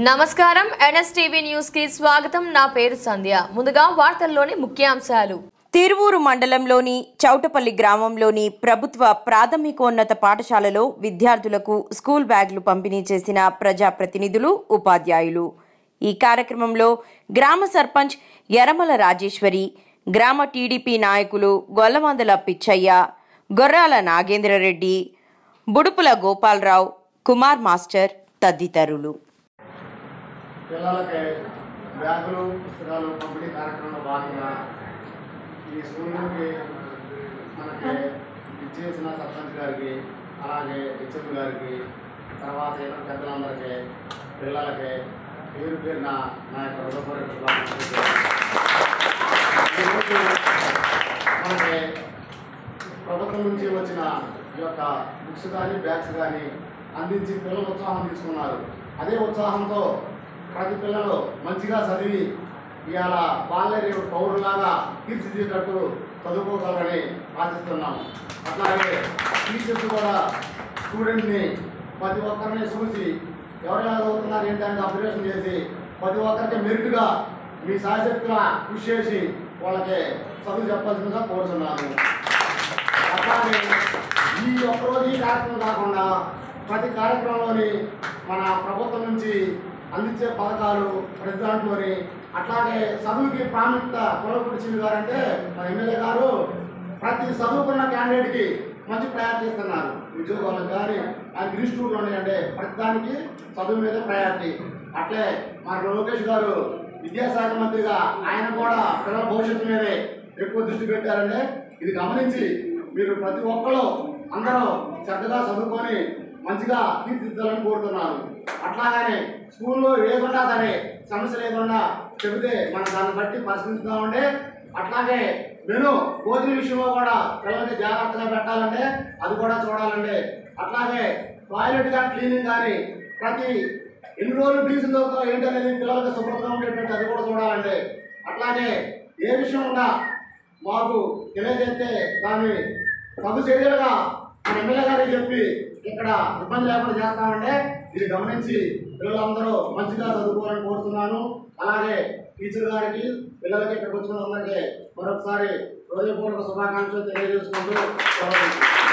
నమస్కారం NSTV news కి స్వాగతం నా పేరు సంధ్య ముందుగా వార్తల్లోని ముఖ్యాంశాలు తిరువూరు మండలంలోని చౌటపల్లి గ్రామంలోని ప్రభుత్వ ప్రాథమికోన్నత పాఠశాలలో విద్యార్థులకు స్కూల్ బ్యాగులు పంపిణీ చేసిన ప్రజాప్రతినిధులు ఉపాధ్యాయులు ఈ కార్యక్రమంలో గ్రామ సర్పంచ్ యరమల రాజేశ్వరి గ్రామ టీడీపీ నాయకులు గొల్లమందల పిచ్చయ్య గొర్రాల నాగేంద్రరెడ్డి బుడుపుల గోపాలరావు కుమార్ మాస్టర్ తదితరులు పిల్లలకి బ్యాగులు పుస్తకాలు పంపిణీ కార్యక్రమంలో భాగంగా ఈ స్కూల్ నుండి మనకి ఇచ్చేసిన సర్పంచ్ గారికి అలాగే హెచ్ఎం గారికి తర్వాత ఇతర పెద్దలందరికీ పిల్లలకి పేరు పేరున నా యొక్క హృదయపూర్వక శుభాకాంక్షలు ఈరోజు మనకి ప్రభుత్వం నుంచి వచ్చిన ఈ యొక్క బుక్స్ కానీ బ్యాగ్స్ కానీ అందించి పిల్లలు ఉత్సాహం తీసుకున్నారు అదే ఉత్సాహంతో ప్రతి పిల్లలు మంచిగా చదివి ఇవాళ వాళ్ళే రేపు పౌరులాగా తీర్చిదిద్దేటట్టు చదువుకోగలరని ఆశిస్తున్నాము అట్లాగే టీచర్స్ కూడా స్టూడెంట్ని ప్రతి ఒక్కరిని చూసి ఎవరు ఎలా చదువుతున్నారు ఏంటి అనేది అబ్జర్వేషన్ చేసి ప్రతి ఒక్కరికి మెరుగ్గా మీ సాయశక్తిగా కృషి చేసి వాళ్ళకి చదువు చెప్పాల్సిందిగా కోరుతున్నాను అట్లాగే ఈ ఒక్కరోజు ఈ కార్యక్రమం కాకుండా ప్రతి కార్యక్రమంలోని మన ప్రభుత్వం నుంచి అందించే పథకాలు ప్రతి దాంట్లోని అట్లాగే చదువుకి ప్రాముఖ్యత కులపుడిచింది గారంటే మన ఎమ్మెల్యే గారు ప్రతి చదువుకున్న క్యాండిడేట్కి మంచి ప్రయారిటీ ఇస్తున్నారు ఉద్యోగాలకు కానీ ఆయన ఇన్స్టిట్యూట్లో ఉన్నాయంటే ప్రతి దానికి చదువు మీద ప్రయారిటీ అట్లే మన లోకేష్ గారు విద్యాశాఖ మంత్రిగా ఆయన కూడా పిల్లల భవిష్యత్తు మీదే ఎక్కువ దృష్టి పెట్టారంటే ఇది గమనించి మీరు ప్రతి ఒక్కరు అందరూ శ్రద్ధగా చదువుకొని మంచిగా తీర్చిదిద్దాలని కోరుతున్నాను అట్లాగనే స్కూల్లో ఏదున్నా సరే సమస్య లేకుండా చెబితే మనం దాన్ని బట్టి పరిశీలిస్తామంటే అట్లాగే మెను భోజన విషయంలో కూడా పిల్లల్ని జాగ్రత్తగా పెట్టాలంటే అది కూడా చూడాలండి అట్లాగే టాయిలెట్ కానీ క్లీనింగ్ కానీ ప్రతి ఎన్ని రోజులు బ్లీచింగ్ దొరుకుతా ఏంటనేది పిల్లలకి శుభ్రతగా ఉండేటట్టు అది కూడా చూడాలండి అట్లాగే ఏ విషయం ఉన్నా మాకు తెలియజేస్తే దాన్ని తగు చర్యలుగా మన ఎమ్మెల్యే గారికి చెప్పి ఇక్కడ ఇబ్బంది లేకుండా చేస్తామంటే ఇది గమనించి పిల్లలందరూ మంచిగా చదువుకోవాలని కోరుతున్నాను అలాగే టీచర్ గారికి పిల్లలకి ఇక్కడికి వచ్చిన అందరికీ మరొకసారి హృదయపూర్వక శుభాకాంక్షలు తెలియజేసుకుంటూ సెలవు తీసుకుంటున్నాను.